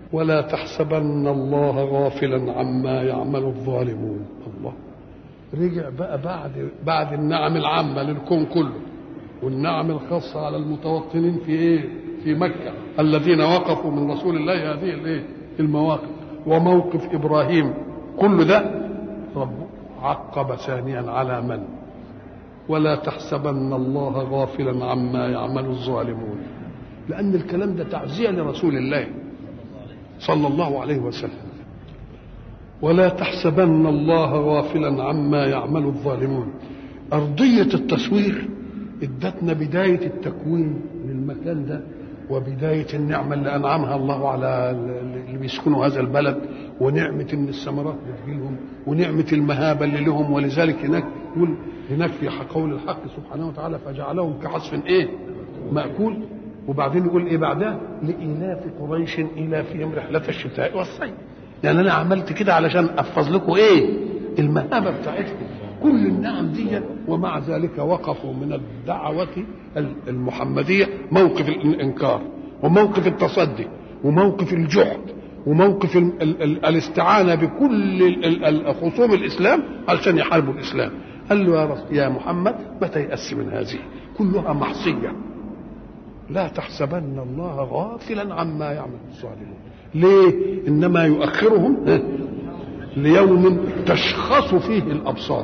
ولا تحسبن الله غافلا عما يعمل الظالمون الله رجع بقى بعد بعد النعم العامة للكون كله والنعم الخاصة على المتوطنين في ايه؟ في مكة الذين وقفوا من رسول الله هذه الايه؟ المواقف وموقف ابراهيم كل ده رب عقب ثانيا على من؟ ولا تحسبن الله غافلا عما يعمل الظالمون لأن الكلام ده تعزية لرسول الله صلى الله عليه وسلم ولا تحسبن الله غافلا عما يعمل الظالمون أرضية التصوير ادتنا بداية التكوين للمكان ده وبداية النعمة اللي أنعمها الله على اللي بيسكنوا هذا البلد ونعمة إن الثمرات بتجيلهم ونعمة المهابة اللي لهم ولذلك هناك يقول هناك في قول الحق سبحانه وتعالى فجعلهم كعصف إيه مأكول وبعدين يقول إيه بعدها لإيلاف قريش إيلافهم رحلة الشتاء والصيف يعني أنا عملت كده علشان أحفظ لكم إيه المهابة بتاعتكم كل النعم دي ومع ذلك وقفوا من الدعوة المحمدية موقف الإنكار وموقف التصدي وموقف الجحد وموقف ال ال ال الاستعانة بكل ال ال خصوم الإسلام علشان يحاربوا الإسلام قال له يا, رسول يا محمد ما تيأس من هذه كلها معصية لا تحسبن الله غافلا عما يعمل الظالمون ليه إنما يؤخرهم ليوم تشخص فيه الأبصار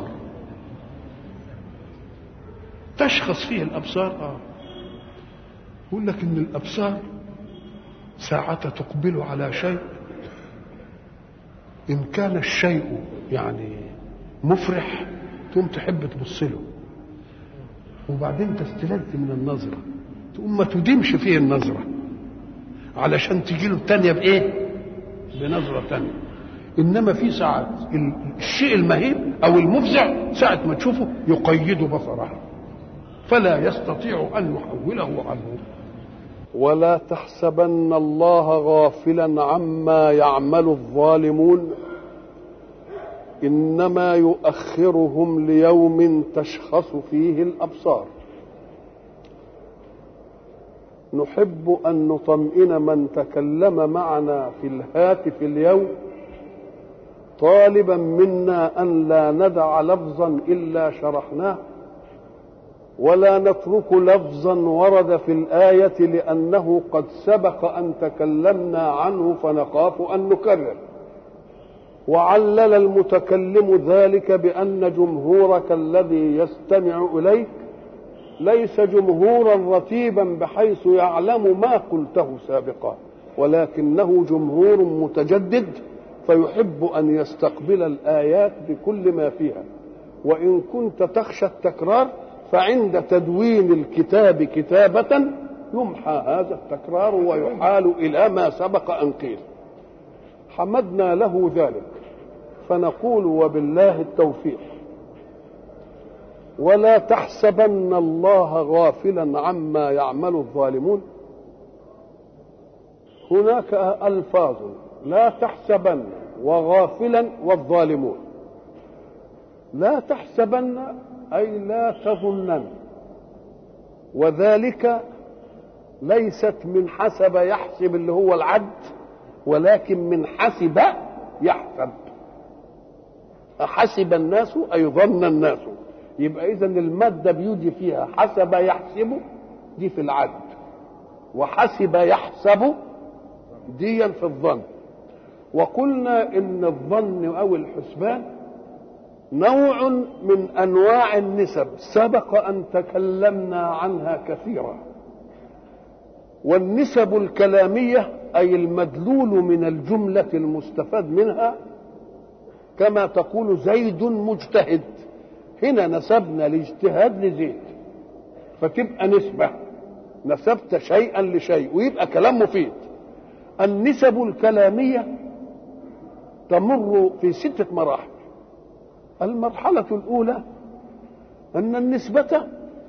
تشخص فيه الابصار اه يقول لك ان الابصار ساعة تقبل على شيء ان كان الشيء يعني مفرح تقوم تحب تبص له وبعدين تستلذ من النظرة تقوم ما تديمش فيه النظرة علشان تجي له التانية بإيه؟ بنظرة تانية إنما في ساعات الشيء المهيب أو المفزع ساعة ما تشوفه يقيد بصره فلا يستطيع ان يحوله عنه ولا تحسبن الله غافلا عما يعمل الظالمون انما يؤخرهم ليوم تشخص فيه الابصار نحب ان نطمئن من تكلم معنا في الهاتف اليوم طالبا منا ان لا ندع لفظا الا شرحناه ولا نترك لفظا ورد في الآية لأنه قد سبق أن تكلمنا عنه فنخاف أن نكرر وعلل المتكلم ذلك بأن جمهورك الذي يستمع إليك ليس جمهورا رتيبا بحيث يعلم ما قلته سابقا ولكنه جمهور متجدد فيحب أن يستقبل الآيات بكل ما فيها وإن كنت تخشى التكرار فعند تدوين الكتاب كتابة يمحى هذا التكرار ويحال إلى ما سبق أن قيل حمدنا له ذلك فنقول وبالله التوفيق ولا تحسبن الله غافلا عما يعمل الظالمون هناك ألفاظ لا تحسبن وغافلا والظالمون لا تحسبن أي لا تظنن وذلك ليست من حسب يحسب اللي هو العد ولكن من حسب يحسب أحسب الناس أي ظن الناس يبقى إذا المادة بيجي فيها حسب يحسب دي في العد وحسب يحسب ديا في الظن وقلنا إن الظن أو الحسبان نوع من انواع النسب سبق ان تكلمنا عنها كثيرا والنسب الكلاميه اي المدلول من الجمله المستفاد منها كما تقول زيد مجتهد هنا نسبنا الاجتهاد لزيد فتبقى نسبه نسبت شيئا لشيء ويبقى كلام مفيد النسب الكلاميه تمر في سته مراحل المرحلة الأولى أن النسبة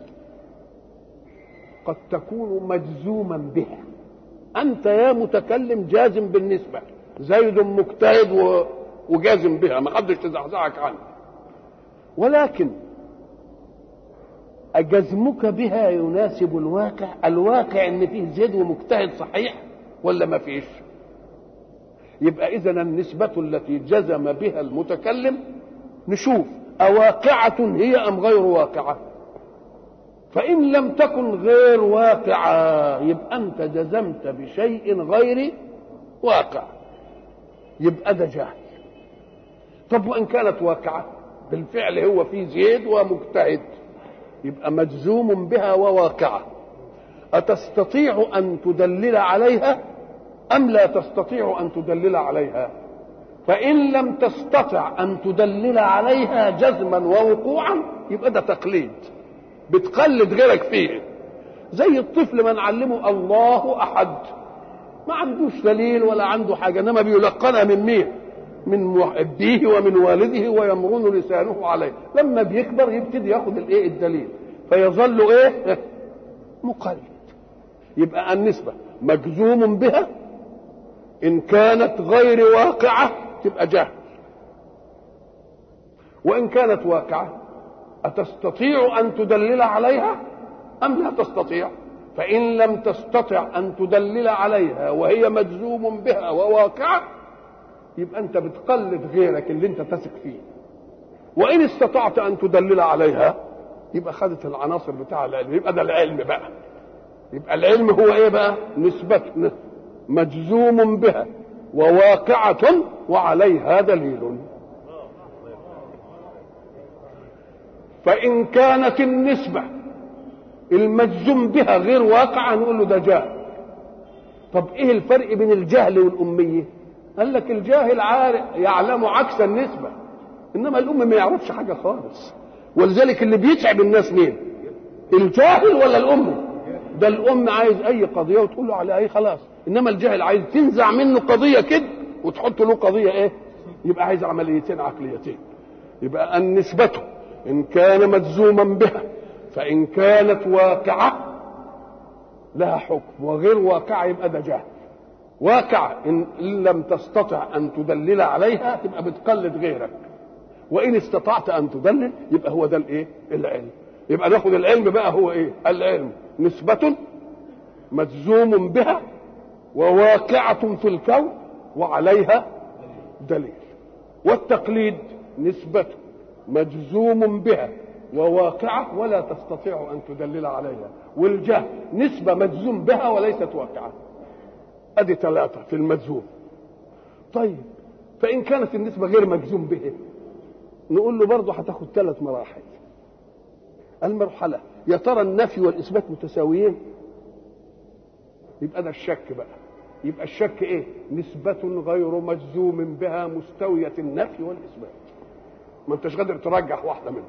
قد تكون مجزوما بها أنت يا متكلم جازم بالنسبة زيد مجتهد وجازم بها ما حدش تزعزعك عنها ولكن أجزمك بها يناسب الواقع الواقع ان فيه زيد ومجتهد صحيح ولا ما فيش يبقى اذا النسبه التي جزم بها المتكلم نشوف اواقعه هي ام غير واقعه فان لم تكن غير واقعه يبقى انت جزمت بشيء غير واقع يبقى ده جهل طب وان كانت واقعه بالفعل هو في زيد ومجتهد يبقى مجزوم بها وواقعه أتستطيع أن تدلل عليها أم لا تستطيع أن تدلل عليها فإن لم تستطع أن تدلل عليها جزما ووقوعا يبقى ده تقليد بتقلد غيرك فيه زي الطفل ما نعلمه الله أحد ما عندوش دليل ولا عنده حاجة إنما بيلقنها من مين من أبيه ومن والده ويمرن لسانه عليه لما بيكبر يبتدي ياخد الايه الدليل فيظل ايه مقلد يبقى النسبة مجزوم بها إن كانت غير واقعة تبقى جهل وإن كانت واقعة أتستطيع أن تدلل عليها أم لا تستطيع فإن لم تستطع أن تدلل عليها وهي مجزوم بها وواقعة يبقى أنت بتقلد غيرك اللي أنت تثق فيه وإن استطعت أن تدلل عليها يبقى خدت العناصر بتاع العلم يبقى ده العلم بقى يبقى العلم هو ايه بقى نسبة مجزوم بها وواقعة وعليها دليل فإن كانت النسبة المجزوم بها غير واقعة نقول له ده جاهل طب ايه الفرق بين الجهل والأمية قال لك الجاهل عارف يعلم عكس النسبة إنما الأم ما يعرفش حاجة خالص ولذلك اللي بيتعب الناس مين الجاهل ولا الأم ده الام عايز اي قضيه وتقول له على اي خلاص انما الجاهل عايز تنزع منه قضيه كده وتحط له قضيه ايه يبقى عايز عمليتين عقليتين يبقى النسبة إن كان مجزوما بها فإن كانت واقعة لها حكم وغير واقعة يبقى ده جهل واقعة إن لم تستطع أن تدلل عليها تبقى بتقلد غيرك وإن استطعت أن تدلل يبقى هو ده الإيه؟ العلم يبقى ناخد العلم بقى هو إيه؟ العلم نسبة مجزوم بها وواقعة في الكون وعليها دليل والتقليد نسبة مجزوم بها وواقعة ولا تستطيع أن تدلل عليها والجهل نسبة مجزوم بها وليست واقعة أدي ثلاثة في المجزوم طيب فإن كانت النسبة غير مجزوم به نقول له برضه هتاخد ثلاث مراحل المرحلة يا ترى النفي والإثبات متساويين يبقى ده الشك بقى يبقى الشك ايه نسبة غير مجزوم بها مستوية النفي والإثبات ما انتش قادر ترجح واحدة منهم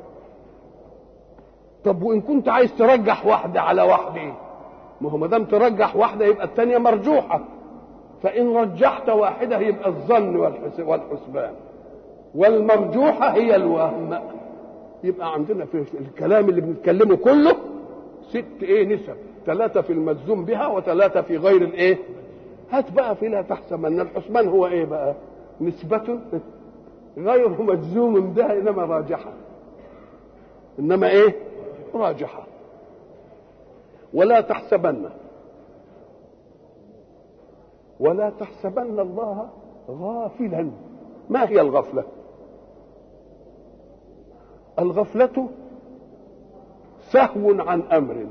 طب وإن كنت عايز ترجح واحدة على واحدة إيه؟ ما هو ما دام ترجح واحدة يبقى الثانية مرجوحة فإن رجحت واحدة يبقى الظن والحسبان والمرجوحة هي الوهم يبقى عندنا في الكلام اللي بنتكلمه كله ست ايه نسب ثلاثة في المجزوم بها وثلاثة في غير الايه هات بقى في لا تحسبن الحسبان هو ايه بقى نسبة غير مجزوم بها انما راجحة انما ايه راجحة ولا تحسبن ولا تحسبن الله غافلا ما هي الغفله الغفلة سهو عن أمر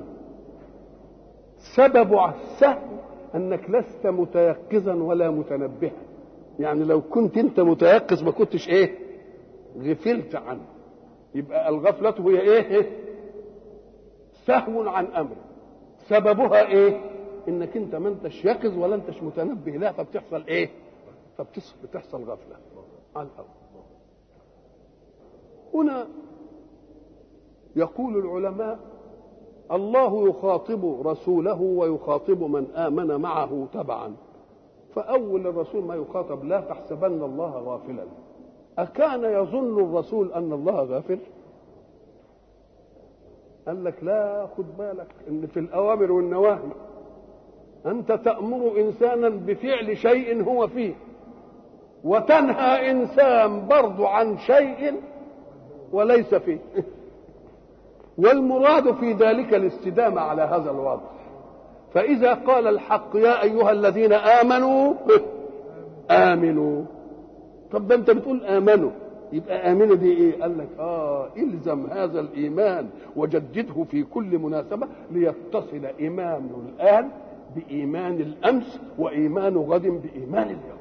سبب السهو أنك لست متيقظا ولا متنبها يعني لو كنت أنت متيقظ ما كنتش إيه غفلت عنه يبقى الغفلة هي إيه سهو عن أمر سببها إيه إنك أنت ما أنتش يقظ ولا أنتش متنبه لا فبتحصل إيه فبتحصل غفلة على الأول هنا يقول العلماء الله يخاطب رسوله ويخاطب من آمن معه تبعا فأول الرسول ما يخاطب لا تحسبن الله غافلا أكان يظن الرسول أن الله غافل قال لك لا خد بالك ان في الاوامر والنواهي انت تامر انسانا بفعل شيء هو فيه وتنهى انسان برضه عن شيء وليس فيه والمراد في ذلك الاستدامة على هذا الوضع فإذا قال الحق يا أيها الذين آمنوا امنوا طب ده انت بتقول امنوا يبقى امنوا دي ايه قال لك اه الزم هذا الايمان وجدده في كل مناسبه ليتصل ايمان الان بايمان الامس وايمان غد بايمان اليوم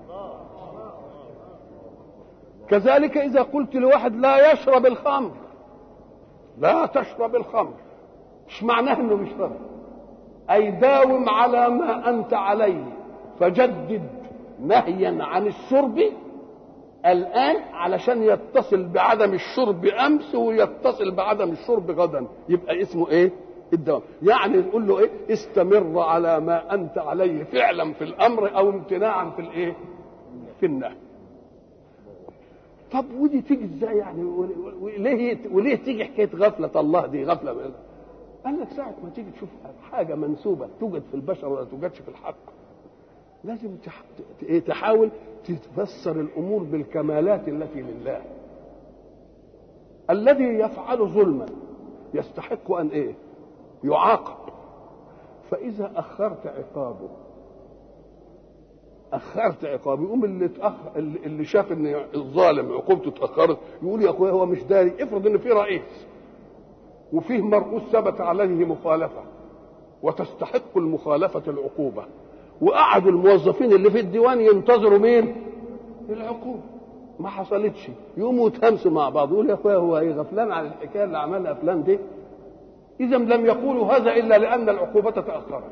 كذلك اذا قلت لواحد لا يشرب الخمر لا تشرب الخمر مش معناه انه بيشرب اي داوم على ما انت عليه فجدد نهيا عن الشرب الان علشان يتصل بعدم الشرب امس ويتصل بعدم الشرب غدا يبقى اسمه ايه الدوام يعني نقول له ايه استمر على ما انت عليه فعلا في الامر او امتناعا في الايه في النهي طب ودي تيجي ازاي يعني وليه وليه تيجي حكايه غفله الله دي غفله قال لك ساعه ما تيجي تشوف حاجه منسوبه توجد في البشر ولا توجدش في الحق لازم تحاول تفسر الامور بالكمالات التي لله الذي يفعل ظلما يستحق ان ايه يعاقب فاذا اخرت عقابه اخرت عقابه يقوم اللي تأخر اللي شاف ان الظالم عقوبته اتاخرت يقول يا اخويا هو مش داري افرض ان في رئيس وفيه مرؤوس ثبت عليه مخالفه وتستحق المخالفه العقوبه وقعدوا الموظفين اللي في الديوان ينتظروا مين؟ العقوبه ما حصلتش يقوموا يتهمسوا مع بعض يقول يا اخويا هو ايه غفلان عن الحكايه اللي عملها فلان دي اذا لم يقولوا هذا الا لان العقوبه تاخرت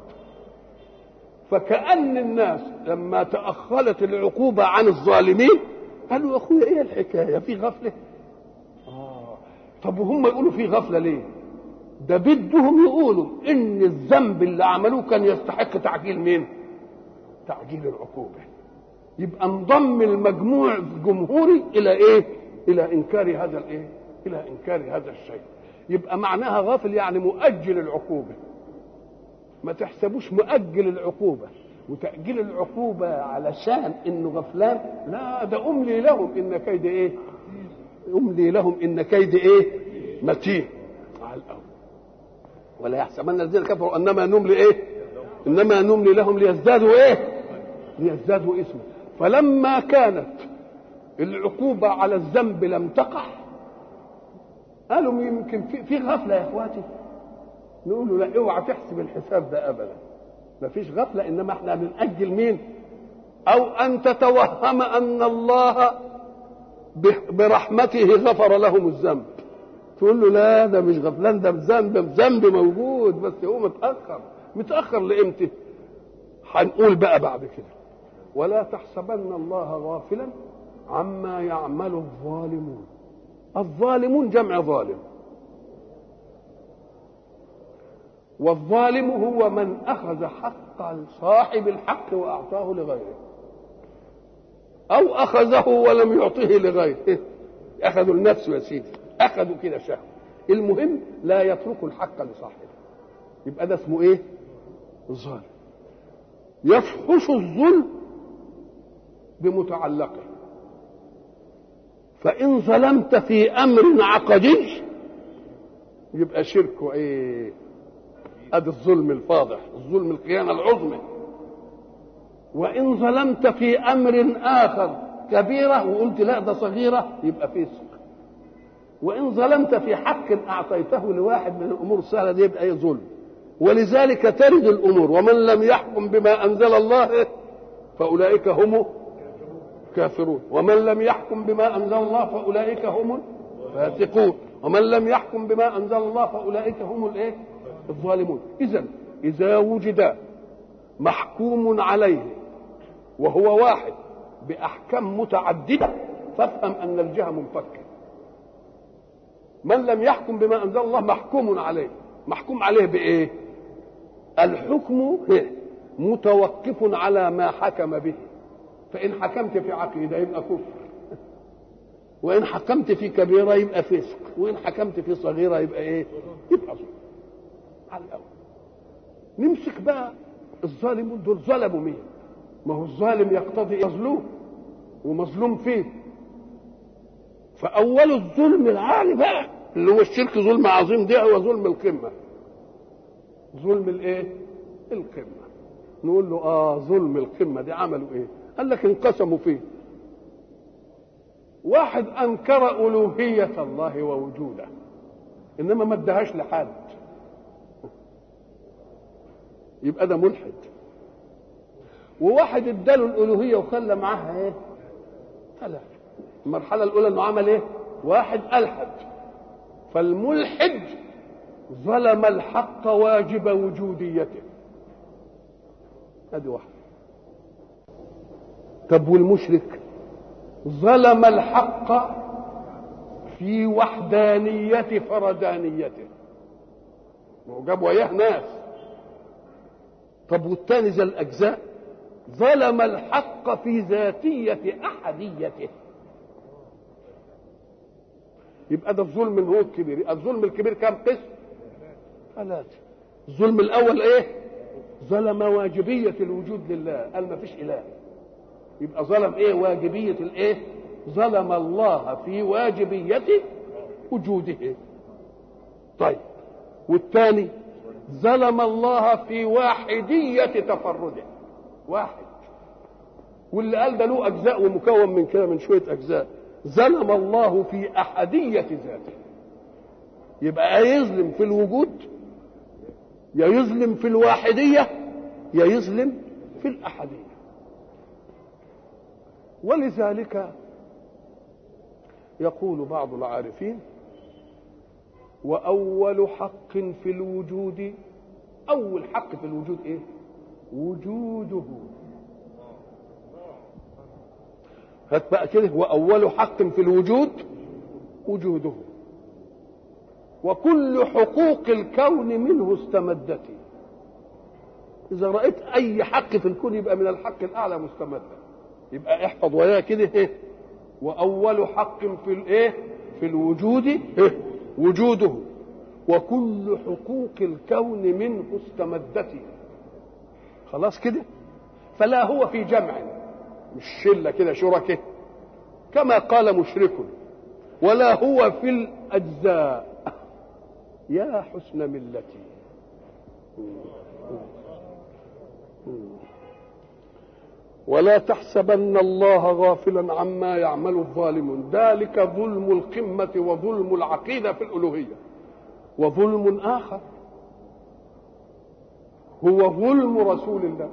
فكأن الناس لما تأخرت العقوبة عن الظالمين قالوا يا أخويا إيه الحكاية في غفلة آه طب وهم يقولوا في غفلة ليه ده بدهم يقولوا إن الذنب اللي عملوه كان يستحق تعجيل مين تعجيل العقوبة يبقى انضم المجموع الجمهوري إلى إيه إلى إنكار هذا الإيه إلى إنكار هذا الشيء يبقى معناها غافل يعني مؤجل العقوبه ما تحسبوش مؤجل العقوبة وتأجيل العقوبة علشان انه غفلان لا ده املي لهم ان كيد ايه املي لهم ان كيد ايه متين على الاول ولا يحسبن الذين كفروا انما نملي ايه انما نملي لهم ليزدادوا ايه ليزدادوا اسما فلما كانت العقوبة على الذنب لم تقع قالوا يمكن في, في غفلة يا اخواتي نقول له لا اوعى تحسب الحساب ده ابدا مفيش غفله انما احنا بنأجل مين او ان تتوهم ان الله برحمته غفر لهم الذنب تقول له لا ده مش غفلان ده بذنب بذنب موجود بس هو متاخر متاخر لامتى هنقول بقى بعد كده ولا تحسبن الله غافلا عما يعمل الظالمون الظالمون جمع ظالم والظالم هو من اخذ حق صاحب الحق واعطاه لغيره او اخذه ولم يعطه لغيره اخذوا لنفسه يا سيدي اخذوا كده شهوه المهم لا يتركوا الحق لصاحبه يبقى ده اسمه ايه ظالم يفحش الظلم بمتعلقه فان ظلمت في امر عقدي يبقى شرك وايه ادي الظلم الفاضح الظلم القيامه العظمى وان ظلمت في امر اخر كبيره وقلت لا ده صغيره يبقى فسق وان ظلمت في حق اعطيته لواحد من الامور السهله دي يبقى ايه ظلم ولذلك ترد الامور ومن لم يحكم بما انزل الله فاولئك هم كافرون ومن لم يحكم بما انزل الله فاولئك هم الفاسقون ومن لم يحكم بما انزل الله فاولئك هم الايه الظالمون اذا اذا وجد محكوم عليه وهو واحد باحكام متعدده فافهم ان الجهه منفكه من لم يحكم بما انزل الله محكوم عليه محكوم عليه بايه الحكم متوقف على ما حكم به فان حكمت في عقيده يبقى كفر وان حكمت في كبيره يبقى فسق وان حكمت في صغيره يبقى ايه يبقى ظلم على الاول نمسك بقى الظالمون دول ظلموا مين ما هو الظالم يقتضي مظلوم ومظلوم فيه فاول الظلم العالي بقى اللي هو الشرك ظلم عظيم ده هو ظلم القمه ظلم الايه القمه نقول له اه ظلم القمه دي عملوا ايه قال لك انقسموا فيه واحد انكر الوهيه الله ووجوده انما ما ادهاش لحد يبقى ده ملحد وواحد اداله الالوهيه وخلى معاها ايه ثلاث المرحله الاولى انه عمل ايه واحد الحد فالملحد ظلم الحق واجب وجوديته ادي واحد طب والمشرك ظلم الحق في وحدانية فردانيته وجاب وياه ناس طب والتاني ذا الأجزاء ظلم الحق في ذاتية أحديته يبقى ده الظلم هو الكبير الظلم الكبير كم قسم ثلاثة الظلم الأول إيه ظلم واجبية الوجود لله قال ما فيش إله يبقى ظلم إيه واجبية الإيه ظلم الله في واجبية وجوده طيب والثاني ظلم الله في واحدية تفرده واحد واللي قال ده له أجزاء ومكون من كده من شوية أجزاء ظلم الله في أحدية ذاته يبقى يظلم في الوجود يا يظلم في الواحدية يا يظلم في الأحدية ولذلك يقول بعض العارفين وأول حق في الوجود أول حق في الوجود إيه؟ وجوده هات بقى كده وأول حق في الوجود وجوده وكل حقوق الكون منه استمدت إذا رأيت أي حق في الكون يبقى من الحق الأعلى مستمدا يبقى احفظ وياه كده إيه؟ وأول حق في الإيه؟ في الوجود إيه؟ وجوده وكل حقوق الكون منه استمدت خلاص كده فلا هو في جمع مش شله كده شركه كما قال مشرك ولا هو في الاجزاء يا حسن ملتي ولا تحسبن الله غافلا عما يعمل الظالمون ذلك ظلم القمة وظلم العقيدة في الألوهية وظلم آخر هو ظلم رسول الله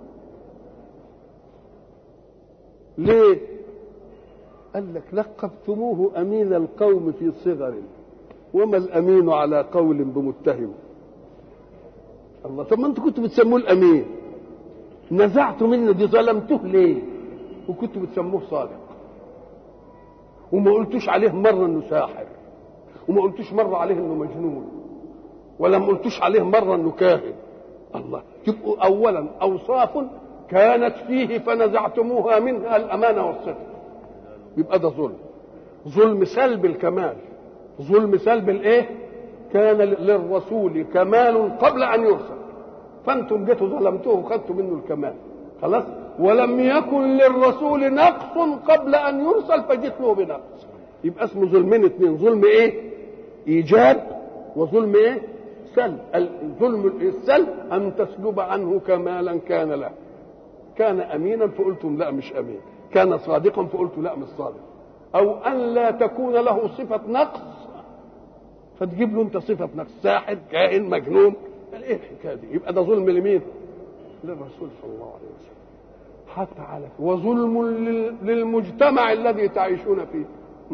ليه قال لك لقبتموه أمين القوم في صغر وما الأمين على قول بمتهم الله طب ما انتوا كنتوا بتسموه الأمين نزعتوا منه دي ظلمتوه ليه وكنتوا بتسموه صادق وما قلتوش عليه مرة انه ساحر وما قلتوش مرة عليه انه مجنون ولا ما قلتوش عليه مرة انه كاهن الله يبقوا اولا اوصاف كانت فيه فنزعتموها منها الامانة والصدق يبقى ده ظلم ظلم سلب الكمال ظلم سلب الايه كان للرسول كمال قبل ان يرسل فانتم جيتوا ظلمتوه وخدتوا منه الكمال خلاص ولم يكن للرسول نقص قبل ان يرسل فجئت له بنقص يبقى اسمه ظلمين اثنين ظلم ايه ايجاب وظلم ايه سلب ظلم السلب ان تسلب عنه كمالا كان له كان امينا فقلتم لا مش امين كان صادقا فقلت لا مش صادق او ان لا تكون له صفه نقص فتجيب له انت صفه نقص ساحر كائن مجنون ايه الحكايه دي يبقى ده ظلم لمين للرسول صلى الله عليه وسلم حتى على وظلم للمجتمع الذي تعيشون فيه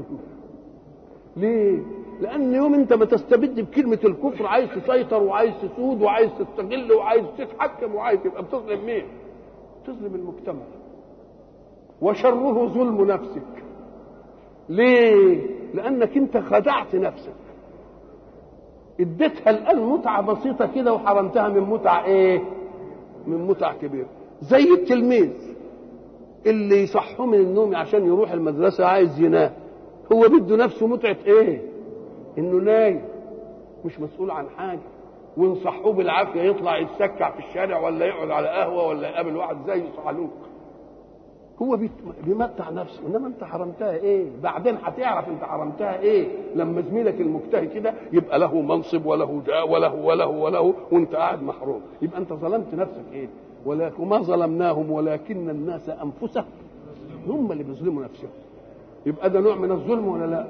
ليه لان يوم انت ما تستبد بكلمه الكفر عايز تسيطر وعايز تسود وعايز تستغل وعايز تتحكم وعايز تبقى بتظلم مين تظلم المجتمع وشره ظلم نفسك ليه لانك انت خدعت نفسك اديتها الان متعه بسيطه كده وحرمتها من متعه ايه من متعه كبيره زي التلميذ اللي يصحوه من النوم عشان يروح المدرسه عايز ينام هو بده نفسه متعه ايه انه نايم مش مسؤول عن حاجه ونصحوه بالعافيه يطلع يتسكع في الشارع ولا يقعد على قهوه ولا يقابل واحد زيه صعلوك هو بيمتع نفسه انما انت حرمتها ايه بعدين هتعرف انت حرمتها ايه لما زميلك المجتهد كده يبقى له منصب وله جاء وله وله وله وانت قاعد محروم يبقى انت ظلمت نفسك ايه ولكن ما ظلمناهم ولكن الناس انفسهم هم اللي بيظلموا نفسهم يبقى ده نوع من الظلم ولا لا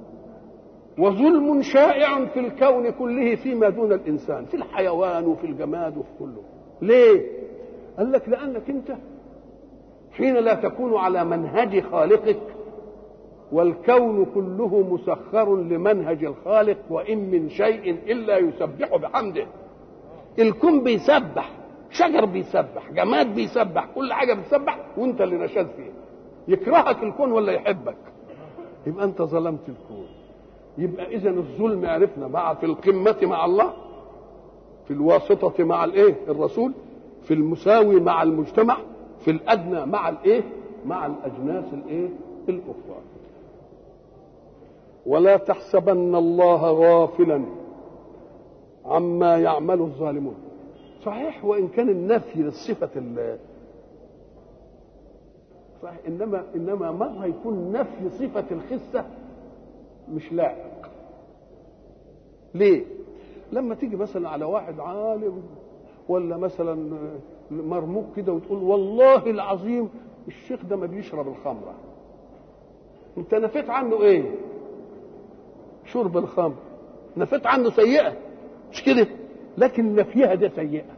وظلم شائع في الكون كله فيما دون الانسان في الحيوان وفي الجماد وفي كله ليه قال لك لانك انت حين لا تكون على منهج خالقك والكون كله مسخر لمنهج الخالق وان من شيء الا يسبح بحمده الكون بيسبح شجر بيسبح جماد بيسبح كل حاجه بتسبح وانت اللي نشاد فيه يكرهك الكون ولا يحبك يبقى انت ظلمت الكون يبقى اذا الظلم عرفنا مع في القمه مع الله في الواسطه مع الايه الرسول في المساوي مع المجتمع في الادنى مع الايه مع الاجناس الايه الكفار ولا تحسبن الله غافلا عما يعمل الظالمون صحيح وان كان النفي للصفه صحيح انما انما مره يكون نفي صفه الخسه مش لائق ليه لما تيجي مثلا على واحد عالم ولا مثلا مرموق كده وتقول والله العظيم الشيخ ده ما بيشرب الخمره انت نفيت عنه ايه شرب الخمر نفيت عنه سيئه مش كده لكن نفيها ده سيئه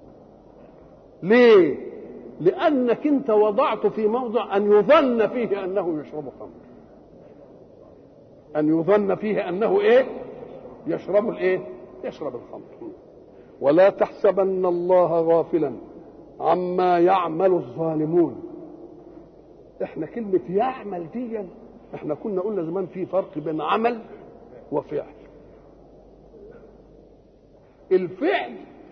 ليه لانك انت وضعت في موضع ان يظن فيه انه يشرب خمر ان يظن فيه انه ايه يشرب الايه يشرب الخمر ولا تحسبن الله غافلا عما يعمل الظالمون احنا كلمة يعمل دي احنا كنا قلنا زمان في فرق بين عمل وفعل الفعل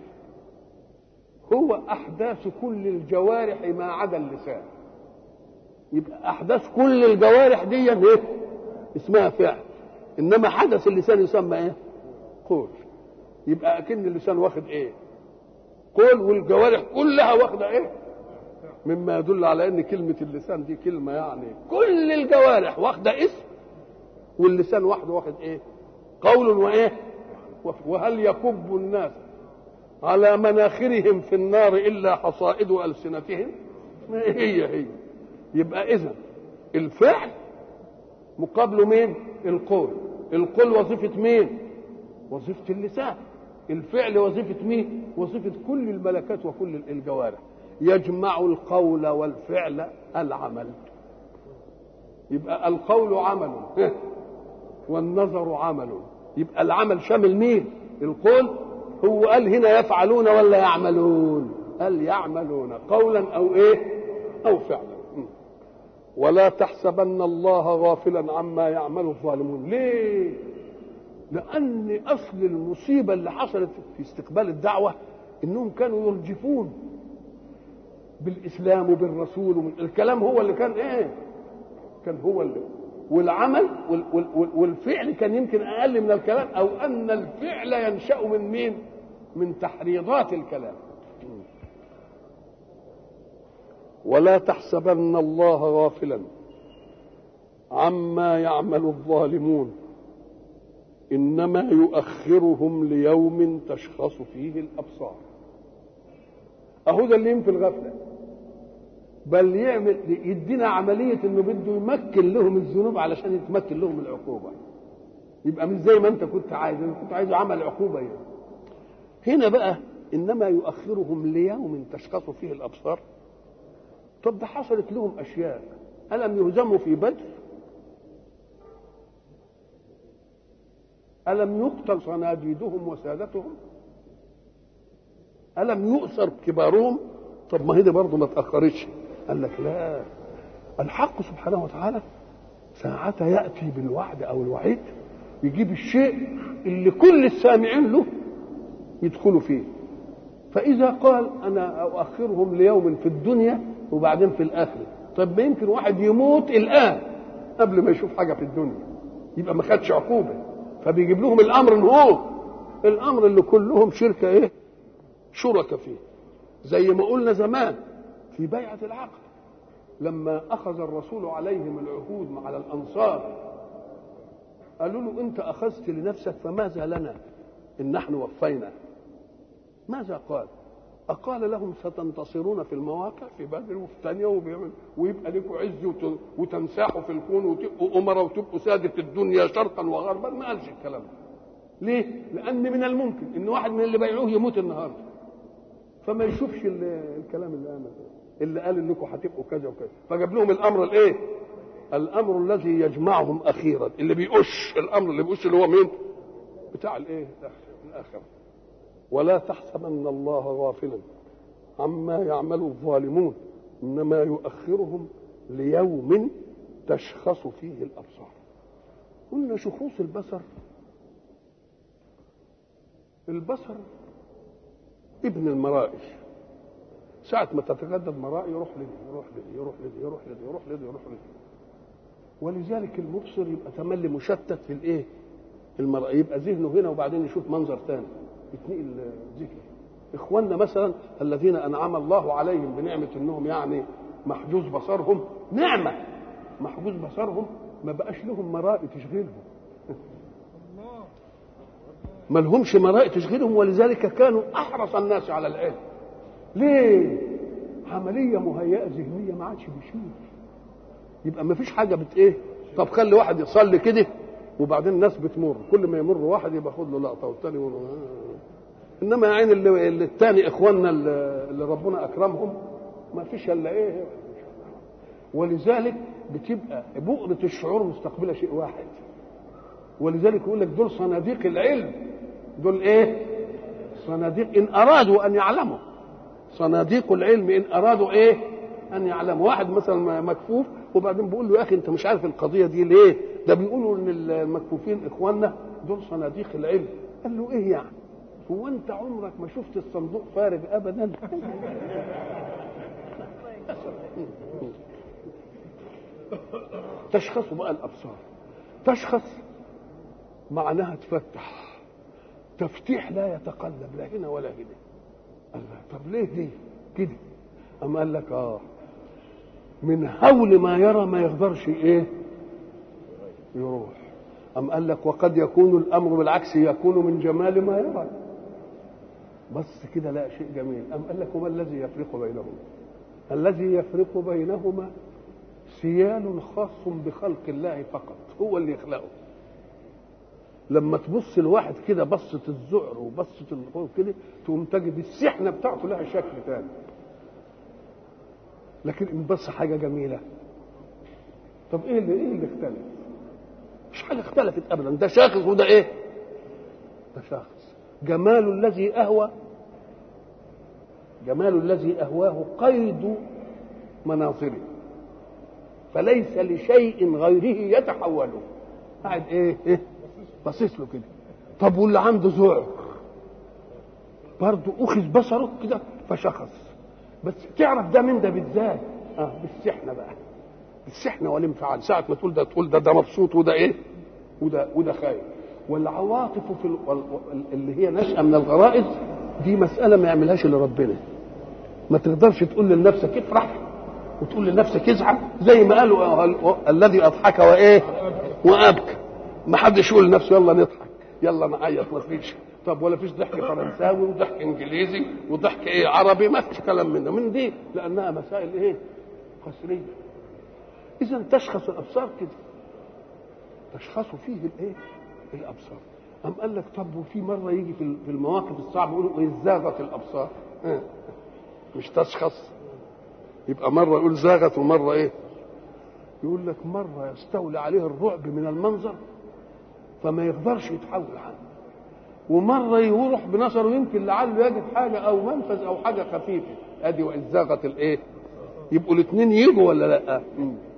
هو احداث كل الجوارح ما عدا اللسان يبقى احداث كل الجوارح دي ايه اسمها فعل انما حدث اللسان يسمى ايه قول يبقى اكن اللسان واخد ايه قول والجوارح كلها واخده ايه مما يدل على ان كلمه اللسان دي كلمه يعني كل الجوارح واخده اسم واللسان وحده واخد ايه قول وايه وهل يكب الناس على مناخرهم في النار الا حصائد السنتهم هي هي يبقى اذا الفعل مقابله مين القول القول وظيفه مين وظيفه اللسان الفعل وظيفه مين وظيفه كل الملكات وكل الجوارح يجمع القول والفعل العمل يبقى القول عمل والنظر عمل يبقى العمل شامل مين القول هو قال هنا يفعلون ولا يعملون قال يعملون قولا او ايه او فعلا ولا تحسبن الله غافلا عما يعمل الظالمون ليه لان اصل المصيبه اللي حصلت في استقبال الدعوه انهم كانوا يرجفون بالاسلام وبالرسول ومن الكلام هو اللي كان ايه كان هو اللي والعمل والفعل كان يمكن اقل من الكلام او ان الفعل ينشا من مين من تحريضات الكلام ولا تحسبن الله غافلا عما يعمل الظالمون انما يؤخرهم ليوم تشخص فيه الابصار اهو ده اللي ينفي الغفله بل يعمل يدينا عمليه انه بده يمكن لهم الذنوب علشان يتمكن لهم العقوبه يبقى مش زي ما انت كنت عايز انت كنت عايز عمل عقوبه يعني. هنا بقى انما يؤخرهم ليوم تشخص فيه الابصار طب ده حصلت لهم اشياء الم يهزموا في بدر الم يقتل صناديدهم وسادتهم الم يؤثر كبارهم طب ما هي دي برضه ما تاخرتش قال لك لا الحق سبحانه وتعالى ساعتها ياتي بالوعد او الوعيد يجيب الشيء اللي كل السامعين له يدخلوا فيه فاذا قال انا اؤخرهم ليوم في الدنيا وبعدين في الاخره طب ما يمكن واحد يموت الان قبل ما يشوف حاجه في الدنيا يبقى ما خدش عقوبه فبيجيب لهم الامر ان هو الامر اللي كلهم شركه ايه شركة فيه زي ما قلنا زمان في بيعة العقد لما اخذ الرسول عليهم العهود مع الانصار قالوا له انت اخذت لنفسك فماذا لنا ان نحن وفينا ماذا قال أقال لهم ستنتصرون في المواقع في بدر وفي ثانية وبيعمل ويبقى لكم عز وتنساحوا في الكون وتبقوا أمراء وتبقوا سادة الدنيا شرقا وغربا ما قالش الكلام ده. ليه؟ لأن من الممكن إن واحد من اللي بيعوه يموت النهارده. فما يشوفش الكلام اللي قال اللي قال انكم هتبقوا كذا وكذا فجاب لهم الامر الايه؟ الامر الذي يجمعهم اخيرا اللي بيقش الامر اللي بيقش اللي هو مين؟ بتاع الايه؟ الاخره ولا تحسبن الله غافلا عما يعمل الظالمون انما يؤخرهم ليوم تشخص فيه الابصار قلنا شخوص البصر البصر ابن المرائي ساعة ما تتغدى المرائي يروح لدي يروح لدي يروح لدي يروح لدي يروح لدي يروح لدي ولذلك المبصر يبقى تملي مشتت في الايه؟ المرأة يبقى ذهنه هنا وبعدين يشوف منظر ثاني يتنقل ذكر اخواننا مثلا الذين انعم الله عليهم بنعمه انهم يعني محجوز بصرهم نعمه محجوز بصرهم ما بقاش لهم مرائي تشغلهم ما لهمش مرائي تشغلهم ولذلك كانوا احرص الناس على العلم ليه عمليه مهيئه ذهنيه ما عادش بيشوف يبقى ما فيش حاجه بت ايه طب خلي واحد يصلي كده وبعدين الناس بتمر كل ما يمر واحد يبقى خد له لقطه والثاني يقول انما يا عين اللي, اللي الثاني اخواننا اللي ربنا اكرمهم ما فيش الا ايه ولذلك بتبقى بؤرة الشعور مستقبلة شيء واحد ولذلك يقول لك دول صناديق العلم دول ايه صناديق ان ارادوا ان يعلموا صناديق العلم ان ارادوا ايه ان يعلموا واحد مثلا مكفوف وبعدين بيقول له يا اخي انت مش عارف القضيه دي ليه ده بيقولوا ان المكفوفين اخواننا دول صناديق العلم قال له ايه يعني هو انت عمرك ما شفت الصندوق فارغ ابدا تشخص بقى الابصار تشخص معناها تفتح تفتيح لا يتقلب لا هنا ولا هنا الله طب ليه دي كده أم قال لك اه من هول ما يرى ما يقدرش ايه يروح أم قال لك وقد يكون الأمر بالعكس يكون من جمال ما يرى بس كده لا شيء جميل أم قال لك وما الذي يفرق بينهما الذي يفرق بينهما سيال خاص بخلق الله فقط هو اللي يخلقه لما تبص لواحد كده بصة الذعر وبصة الخوف كده تقوم تجد السحنة بتاعته لها شكل ثاني لكن ان بص حاجة جميلة طب ايه اللي ايه اللي اختلف؟ مش حاجة اختلفت ابدا ده شاخص وده ايه؟ ده شاخص جمال الذي اهوى جمال الذي اهواه قيد مناظره فليس لشيء غيره يتحوله قاعد ايه ايه باصص له كده طب واللي عنده ذعر برضه اخذ بصره كده فشخص بس تعرف ده من ده بالذات اه بالسحنه بقى السحنه والانفعال ساعه ما تقول ده تقول ده ده مبسوط وده ايه وده وده خايف والعواطف في اللي هي نشأة من الغرائز دي مسألة ما يعملهاش إلا ربنا ما تقدرش تقول لنفسك افرح وتقول لنفسك ازعل زي ما قالوا الذي أضحك وإيه وأبكى ما حدش يقول لنفسه يلا نضحك يلا نعيط ما فيش طب ولا فيش ضحك فرنساوي وضحك انجليزي وضحك ايه عربي ما فيش كلام منه من دي لانها مسائل ايه قسريه اذا تشخص الابصار كده تشخص فيه الايه الابصار أم قال لك طب وفي مره يجي في المواقف الصعبه يقولوا إيه زاغت الابصار مش تشخص يبقى مره يقول زاغت ومره ايه يقول لك مره يستولي عليه الرعب من المنظر فما يقدرش يتحول عنه ومره يروح بنظره يمكن لعله يجد حاجه او منفذ او حاجه خفيفه ادي وان زاغت الايه يبقوا الاثنين يجوا ولا لا